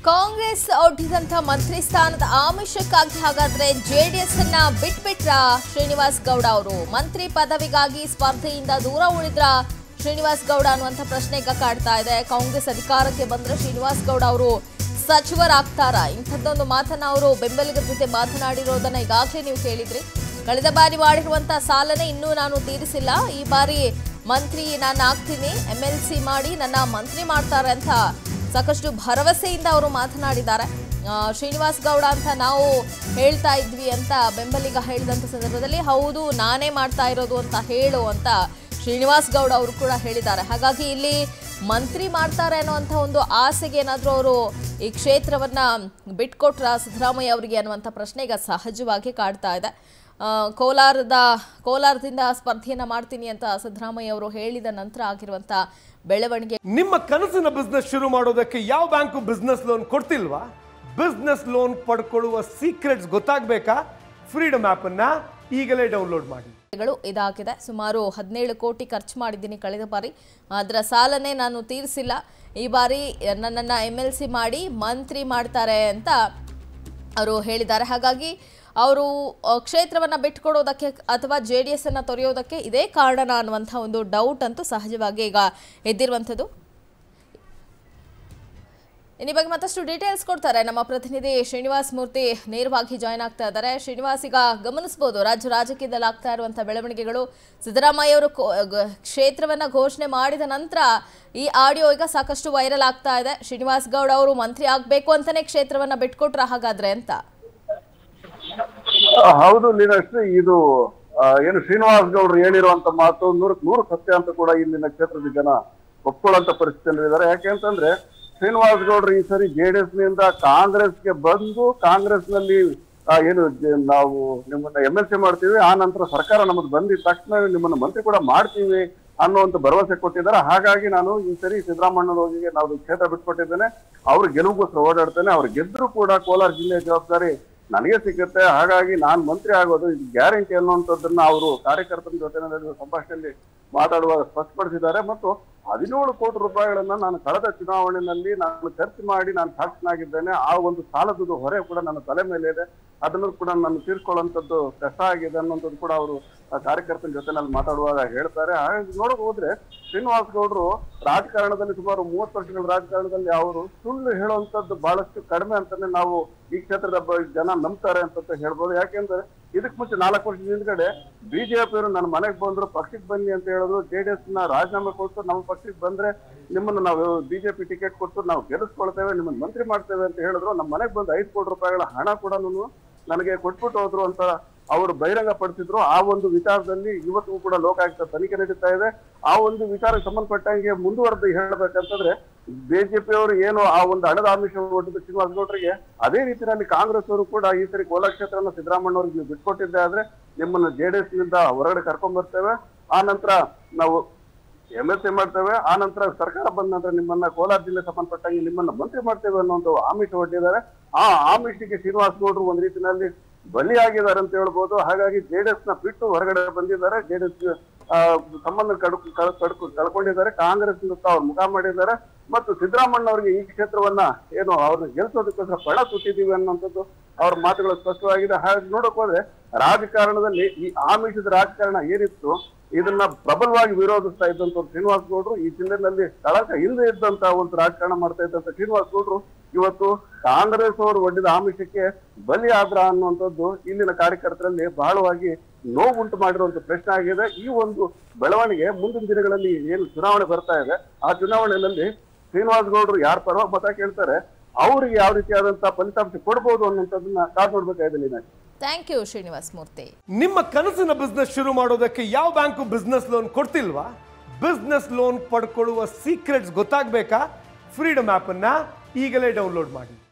ಕಾಂಗ್ರೆಸ್ ಒಡ್ಡಿದಂತ ಮಂತ್ರಿ ಸ್ಥಾನದ ಆಮಿಷಕ್ಕಾಗಿ ಹಾಗಾದ್ರೆ ಜೆಡಿಎಸ್ ಅನ್ನ ಬಿಟ್ಬಿಟ್ರ ಶ್ರೀನಿವಾಸ್ ಗೌಡ ಅವರು ಮಂತ್ರಿ ಪದವಿಗಾಗಿ ಸ್ಪರ್ಧೆಯಿಂದ ದೂರ ಉಳಿದ್ರ ಶ್ರೀನಿವಾಸ್ ಗೌಡ ಅನ್ನುವಂಥ ಪ್ರಶ್ನೆ ಈಗ ಕಾಡ್ತಾ ಇದೆ ಕಾಂಗ್ರೆಸ್ ಅಧಿಕಾರಕ್ಕೆ ಬಂದ್ರೆ ಶ್ರೀನಿವಾಸ್ ಗೌಡ ಅವರು ಸಚಿವರಾಗ್ತಾರ ಇಂಥದ್ದೊಂದು ಮಾತನ್ನ ಅವರು ಬೆಂಬಲಿಗರ ಜೊತೆ ಮಾತನಾಡಿರೋದನ್ನ ಈಗಾಗಲೇ ನೀವು ಕೇಳಿದ್ರಿ ಕಳೆದ ಬಾರಿ ಮಾಡಿರುವಂತ ಸಾಲನೇ ಇನ್ನೂ ನಾನು ತೀರಿಸಿಲ್ಲ ಈ ಬಾರಿ ಮಂತ್ರಿ ನಾನು ಆಗ್ತೀನಿ ಎಂ ಎಲ್ ಸಿ ಮಾಡಿ ನನ್ನ ಮಂತ್ರಿ ಮಾಡ್ತಾರೆ ಅಂತ ಸಾಕಷ್ಟು ಭರವಸೆಯಿಂದ ಅವರು ಮಾತನಾಡಿದ್ದಾರೆ ಆ, ಶ್ರೀನಿವಾಸ್ ಗೌಡ ಅಂತ ನಾವು ಹೇಳ್ತಾ ಇದ್ವಿ ಅಂತ ಬೆಂಬಲಿಗ ಹೇಳಿದಂಥ ಸಂದರ್ಭದಲ್ಲಿ ಹೌದು ನಾನೇ ಮಾಡ್ತಾ ಇರೋದು ಅಂತ ಹೇಳು ಅಂತ ಶ್ರೀನಿವಾಸ್ ಗೌಡ ಅವರು ಕೂಡ ಹೇಳಿದ್ದಾರೆ ಹಾಗಾಗಿ ಇಲ್ಲಿ ಮಂತ್ರಿ ಮಾಡ್ತಾರೆ ಅನ್ನುವಂಥ ಒಂದು ಆಸೆಗೆ ಏನಾದರೂ ಅವರು ಈ ಕ್ಷೇತ್ರವನ್ನ ಬಿಟ್ಕೊಟ್ರ ಸಿದ್ದರಾಮಯ್ಯ ಅವರಿಗೆ ಅನ್ನುವಂಥ ಪ್ರಶ್ನೆ ಈಗ ಸಹಜವಾಗಿ ಕಾಡ್ತಾ ಇದೆ ಆ, ಕೋಲಾರದ ಕೋಲಾರದಿಂದ ಸ್ಪರ್ಧೆಯನ್ನ ಮಾಡ್ತೀನಿ ಅಂತ ಸಿದ್ದರಾಮಯ್ಯ ಅವರು ಹೇಳಿದ ನಂತರ ಆಗಿರುವಂಥ ಬೆಳವಣಿಗೆ ನಿಮ್ಮ ಕನಸಿನ ಬಿಸ್ನೆಸ್ ಶುರು ಮಾಡೋದಕ್ಕೆ ಯಾವ ಬ್ಯಾಂಕು ಬಿಸ್ನೆಸ್ ಲೋನ್ ಕೊಡ್ತಿಲ್ವಾ ಬಿಸ್ನೆಸ್ ಲೋನ್ ಪಡ್ಕೊಳ್ಳುವ ಸೀಕ್ರೆಟ್ಸ್ ಗೊತ್ತಾಗಬೇಕಾ ಫ್ರೀಡಮ್ ಅನ್ನ ಈಗಲೇ ಡೌನ್ಲೋಡ್ ಮಾಡಿ ಗಳು ಇದಾಗಿದೆ ಸುಮಾರು ಹದಿನೇಳು ಕೋಟಿ ಖರ್ಚು ಮಾಡಿದ್ದೀನಿ ಕಳೆದ ಬಾರಿ ಅದರ ಸಾಲನೇ ನಾನು ತೀರಿಸಿಲ್ಲ ಈ ಬಾರಿ ನನ್ನನ್ನು ಎಮ್ ಎಲ್ ಸಿ ಮಾಡಿ ಮಂತ್ರಿ ಮಾಡ್ತಾರೆ ಅಂತ ಅವರು ಹೇಳಿದ್ದಾರೆ ಹಾಗಾಗಿ ಅವರು ಕ್ಷೇತ್ರವನ್ನು ಬಿಟ್ಕೊಡೋದಕ್ಕೆ ಅಥವಾ ಜೆ ಡಿ ಎಸ್ ಅನ್ನು ತೊರೆಯೋದಕ್ಕೆ ಇದೇ ಕಾರಣ ಅನ್ನುವಂಥ ಒಂದು ಡೌಟ್ ಅಂತೂ ಸಹಜವಾಗಿ ಈಗ ಎದ್ದಿರುವಂಥದ್ದು ಇನ್ನು ಈ ಬಗ್ಗೆ ಮತ್ತಷ್ಟು ಡೀಟೇಲ್ಸ್ ಕೊಡ್ತಾರೆ ನಮ್ಮ ಪ್ರತಿನಿಧಿ ಶ್ರೀನಿವಾಸ್ ಮೂರ್ತಿ ನೇರವಾಗಿ ಜಾಯ್ನ್ ಆಗ್ತಾ ಇದ್ದಾರೆ ಶ್ರೀನಿವಾಸ್ ಈಗ ಗಮನಿಸಬಹುದು ರಾಜ್ಯ ರಾಜಕೀಯದಲ್ಲಿ ಆಗ್ತಾ ಇರುವಂಥ ಬೆಳವಣಿಗೆಗಳು ಸಿದ್ದರಾಮಯ್ಯ ಅವರು ಕೋ- ಗ- ಕ್ಷೇತ್ರವನ್ನ ಘೋಷಣೆ ಮಾಡಿದ ನಂತರ ಈ ಆಡಿಯೋ ಈಗ ಸಾಕಷ್ಟು ವೈರಲ್ ಆಗ್ತಾ ಇದೆ ಶ್ರೀನಿವಾಸ್ ಗೌಡ ಅವರು ಮಂತ್ರಿ ಆಗಬೇಕು ಅಂತಾನೆ ಕ್ಷೇತ್ರವನ್ನ ಬಿಟ್ಕೊಟ್ರ ಹಾಗಾದ್ರೆ ಅಂತ ಆ, ಹೌದು ಲೀನಶ್ರೀ ಇದು ಆ, ಏನು ಶ್ರೀನಿವಾಸ್ ಗೌಡ್ರು ಹೇಳಿರುವಂತ ಮಾತು ನೂರಕ್ಕೆ ನೂರು ಸತ್ಯ ಅಂತ ಕೂಡ ಇಲ್ಲಿನ ಕ್ಷೇತ್ರದ ಜನ ಒಪ್ಕೊಳ್ಳುವಂತ ಪರಿಸ್ಥಿತಿಯಲ್ಲಿ ಇದ್ದಾರೆ ಯಾಕೆಂತಂದ್ರೆ ಶ್ರೀನಿವಾಸ್ ಗೌಡ್ರು ಈ ಸರಿ ಜೆಡಿಎಸ್ ನಿಂದ ಕಾಂಗ್ರೆಸ್ಗೆ ಬಂದು ಕಾಂಗ್ರೆಸ್ ನಲ್ಲಿ ಆ, ಏನು ಜ- ನಾವು ನಿಮ್ಮನ್ನ ಎಂ ಎಲ್ ಸಿ ಮಾಡ್ತೀವಿ ಆ ನಂತರ ಸರ್ಕಾರ ನಮ್ಮದು ಬಂದಿದ ತಕ್ಷಣ ನಿಮ್ಮನ್ನ ಮಂತ್ರಿ ಕೂಡ ಮಾಡ್ತೀವಿ ಅನ್ನುವಂತ ಭರವಸೆ ಕೊಟ್ಟಿದ್ದಾರೆ ಹಾಗಾಗಿ ನಾನು ಈ ಸರಿ ಸಿದ್ದರಾಮಣ್ಣನವರಿಗೆ ನಾವು ಕ್ಷೇತ್ರ ಬಿಟ್ಕೊಟ್ಟಿದ್ದೇನೆ ಅವ್ರು ಗೆಲುವುಗೋಸ್ಕರ ಓಡಾಡ್ತೇನೆ ಅವ್ರು ಗೆದ್ರು ಕೂಡ ಕೋಲಾರ ಜಿಲ್ಲೆಯ ಜವಾಬ್ದಾರಿ ನನಗೆ ಸಿಗುತ್ತೆ ಹಾಗಾಗಿ ನಾನ್ ಮಂತ್ರಿ ಆಗೋದು ಇದು ಗ್ಯಾರಂಟಿ ಅನ್ನುವಂಥದ್ದನ್ನ ಅವರು ಕಾರ್ಯಕರ್ತರ ಜೊತೆ ನಡೆದ ಸಂಭಾಷಣೆಯಲ್ಲಿ ಮಾತಾಡುವಾಗ ಸ್ಪಷ್ಟಪಡಿಸಿದ್ದಾರೆ ಮತ್ತು ಹದಿನೇಳು ಕೋಟಿ ರೂಪಾಯಿಗಳನ್ನ ನಾನು ಕಳೆದ ಚುನಾವಣೆಯಲ್ಲಿ ನಾನು ಖರ್ಚು ಮಾಡಿ ನಾನು ಶಾಸಕನಾಗಿದ್ದೇನೆ ಆ ಒಂದು ಸಾಲದ ಹೊರೆ ಕೂಡ ನನ್ನ ತಲೆ ಮೇಲೆ ಇದೆ ಅದನ್ನು ಕೂಡ ನಾನು ತೀರ್ಕೊಳ್ಳುವಂಥದ್ದು ಕಷ್ಟ ಆಗಿದೆ ಅನ್ನುವಂಥದ್ದು ಕೂಡ ಅವರು ಆ ಕಾರ್ಯಕರ್ತರ ಜೊತೆನಲ್ಲಿ ಮಾತಾಡುವಾಗ ಹೇಳ್ತಾರೆ ಹಾಗಾಗಿ ನೋಡಕ್ ಹೋದ್ರೆ ಶ್ರೀನಿವಾಸ್ ಗೌಡ್ರು ರಾಜಕಾರಣದಲ್ಲಿ ಸುಮಾರು ಮೂವತ್ತು ವರ್ಷಗಳ ರಾಜಕಾರಣದಲ್ಲಿ ಅವರು ಸುಳ್ಳು ಹೇಳುವಂತದ್ದು ಬಹಳಷ್ಟು ಕಡಿಮೆ ಅಂತಾನೆ ನಾವು ಈ ಕ್ಷೇತ್ರದ ಬ- ಜನ ನಂಬ್ತಾರೆ ಅಂತ ಹೇಳ್ಬೋದು ಯಾಕೆಂದ್ರೆ ಇದಕ್ ಮುಂಚೆ ನಾಲ್ಕು ವರ್ಷದ ಹಿಂದ್ಗಡೆ ಬಿಜೆಪಿಯವರು ನನ್ನ ಮನೆಗೆ ಬಂದ್ರು ಪಕ್ಷಕ್ಕೆ ಬನ್ನಿ ಅಂತ ಹೇಳಿದ್ರು ಜೆಡಿಎಸ್ ನ ರಾಜೀನಾಮೆ ಕೊಟ್ಟು ನಮ್ಮ ಪಕ್ಷಕ್ಕೆ ಬಂದ್ರೆ ನಿಮ್ಮನ್ನ ನಾವು ಬಿಜೆಪಿ ಟಿಕೆಟ್ ಕೊಟ್ಟು ನಾವು ಗೆಲ್ಲಿಸ್ಕೊಳ್ತೇವೆ ನಿಮ್ಮನ್ನ ಮಂತ್ರಿ ಮಾಡ್ತೇವೆ ಅಂತ ಹೇಳಿದ್ರು ನಮ್ಮ ಮನೆಗೆ ಬಂದು ಐದು ಕೋಟಿ ರೂಪಾಯಿಗಳ ಹಣ ಕೂಡ ನನಗೆ ಕೊಟ್ಬಿಟ್ಟು ಹೋದ್ರು ಅಂತ ಅವರು ಬಹಿರಂಗ ಪಡಿಸಿದ್ರು ಆ ಒಂದು ವಿಚಾರದಲ್ಲಿ ಇವತ್ತಿಗೂ ಕೂಡ ಲೋಕಾಯುಕ್ತ ತನಿಖೆ ನಡೀತಾ ಇದೆ ಆ ಒಂದು ವಿಚಾರಕ್ಕೆ ಸಂಬಂಧಪಟ್ಟಂಗೆ ಮುಂದುವರೆದು ಹೇಳ್ಬೇಕಂತಂದ್ರೆ ಬಿಜೆಪಿ ಅವರು ಏನು ಆ ಒಂದು ಹಣದ ಆಮಿಷ ಒಡ್ಡಿದ ಶ್ರೀನಿವಾಸ ಗೌಡ್ರಿಗೆ ಅದೇ ರೀತಿಯಲ್ಲಿ ಕಾಂಗ್ರೆಸ್ ಅವರು ಕೂಡ ಈ ಸರಿ ಕೋಲಾರ ಕ್ಷೇತ್ರನ ಸಿದ್ದರಾಮಣ್ಣ ಅವ್ರಿಗೆ ನೀವು ಬಿಟ್ಕೊಟ್ಟಿದ್ದೆ ಆದ್ರೆ ನಿಮ್ಮನ್ನ ಜೆಡಿಎಸ್ ನಿಂದ ಹೊರಗಡೆ ಕರ್ಕೊಂಡ್ ಬರ್ತೇವೆ ಆ ನಂತರ ನಾವು ಎಂ ಎಸ್ ಎ ಮಾಡ್ತೇವೆ ಆ ನಂತರ ಸರ್ಕಾರ ಬಂದ ನಂತರ ನಿಮ್ಮನ್ನ ಕೋಲಾರ ಜಿಲ್ಲೆ ಸಂಬಂಧಪಟ್ಟಂಗೆ ನಿಮ್ಮನ್ನ ಮಂತ್ರಿ ಮಾಡ್ತೇವೆ ಅನ್ನೋ ಆಮಿಷ ಒಡ್ಡಿದ್ದಾರೆ ಆ ಆಮಿಷಕ್ಕೆ ಶ್ರೀನಿವಾಸ್ ಗೌಡ್ರು ಒಂದ್ ರೀತಿನಲ್ಲಿ ಬಲಿಯಾಗಿದ್ದಾರೆ ಅಂತ ಹೇಳ್ಬೋದು ಹಾಗಾಗಿ ಜೆಡಿಎಸ್ ನ ಬಿಟ್ಟು ಹೊರಗಡೆ ಬಂದಿದ್ದಾರೆ ಜೆಡಿಎಸ್ ಸಂಬಂಧ ಕಡು ಕಳ್- ಕಡ್ಕೊ- ಕಳ್ಕೊಂಡಿದ್ದಾರೆ ಕಾಂಗ್ರೆಸ್ ಅವ್ರು ಮುಖ ಮಾಡಿದ್ದಾರೆ ಮತ್ತು ಸಿದ್ದರಾಮಣ್ಣ ಅವರಿಗೆ ಈ ಕ್ಷೇತ್ರವನ್ನ ಏನು ಅವ್ರನ್ನ ಗೆಲ್ಸೋದಕ್ಕೋಸ್ಕರ ಪಣ ಸುಟ್ಟಿದೀವಿ ಅನ್ನೋಂಥದ್ದು ಅವ್ರ ಮಾತುಗಳು ಸ್ಪಷ್ಟವಾಗಿದೆ ಹಾಗೆ ನೋಡಕ್ ಹೋದ್ರೆ ರಾಜಕಾರಣದಲ್ಲಿ ಈ ಆಮಿಷದ ರಾಜಕಾರಣ ಏನಿತ್ತು ಇದನ್ನ ಪ್ರಬಲವಾಗಿ ವಿರೋಧಿಸ್ತಾ ಇದ್ದಂತ ಶ್ರೀನಿವಾಸ್ ಗೌಡ್ರು ಈ ಜಿಲ್ಲೆನಲ್ಲಿ ಕಳಕ ಹಿಂದೆ ಇದ್ದಂತ ಒಂದು ರಾಜಕಾರಣ ಮಾಡ್ತಾ ಇದ್ದಂತ ಶ್ರೀನಿವಾಸ್ ಗೌಡ್ರು ಇವತ್ತು ಕಾಂಗ್ರೆಸ್ ಅವರು ಒಡ್ಡಿದ ಆಮಿಷಕ್ಕೆ ಬಲಿ ಆದ್ರ ಅನ್ನುವಂಥದ್ದು ಇಲ್ಲಿನ ಕಾರ್ಯಕರ್ತರಲ್ಲಿ ಬಹಳವಾಗಿ ನೋವುಂಟು ಮಾಡಿರುವಂತ ಪ್ರಶ್ನೆ ಆಗಿದೆ ಈ ಒಂದು ಬೆಳವಣಿಗೆ ಮುಂದಿನ ದಿನಗಳಲ್ಲಿ ಏನು ಚುನಾವಣೆ ಬರ್ತಾ ಇದೆ ಆ ಚುನಾವಣೆಯಲ್ಲಿ ಶ್ರೀನಿವಾಸ್ ಗೌಡ್ರು ಯಾರ ಪರವಾಗಿ ಮತ ಕೇಳ್ತಾರೆ ಅವ್ರಿಗೆ ಯಾವ ರೀತಿಯಾದಂತಹ ಫಲಿತಾಂಶ ಕೊಡ್ಬೋದು ಅನ್ನುವಂಥದ್ದನ್ನ ಕಾದ್ ನೋಡ್ಬೇಕಾಗಿದೆ ಲೀನಾ ಥ್ಯಾಂಕ್ ಯು ಶ್ರೀನಿವಾಸ್ ಮೂರ್ತಿ ನಿಮ್ಮ ಕನಸಿನ ಬಿಸ್ನೆಸ್ ಶುರು ಮಾಡೋದಕ್ಕೆ ಯಾವ ಬ್ಯಾಂಕು ಬಿಸ್ನೆಸ್ ಲೋನ್ ಕೊಡ್ತಿಲ್ವಾ ಬಿಸ್ನೆಸ್ ಲೋನ್ ಪಡ್ಕೊಳ್ಳುವ ಸೀಕ್ರೆಟ್ಸ್ ಗೊತ್ತಾಗಬೇಕಾ ಫ್ರೀಡಮ್ ಅನ್ನ ಈಗಲೇ ಡೌನ್ಲೋಡ್ ಮಾಡಿ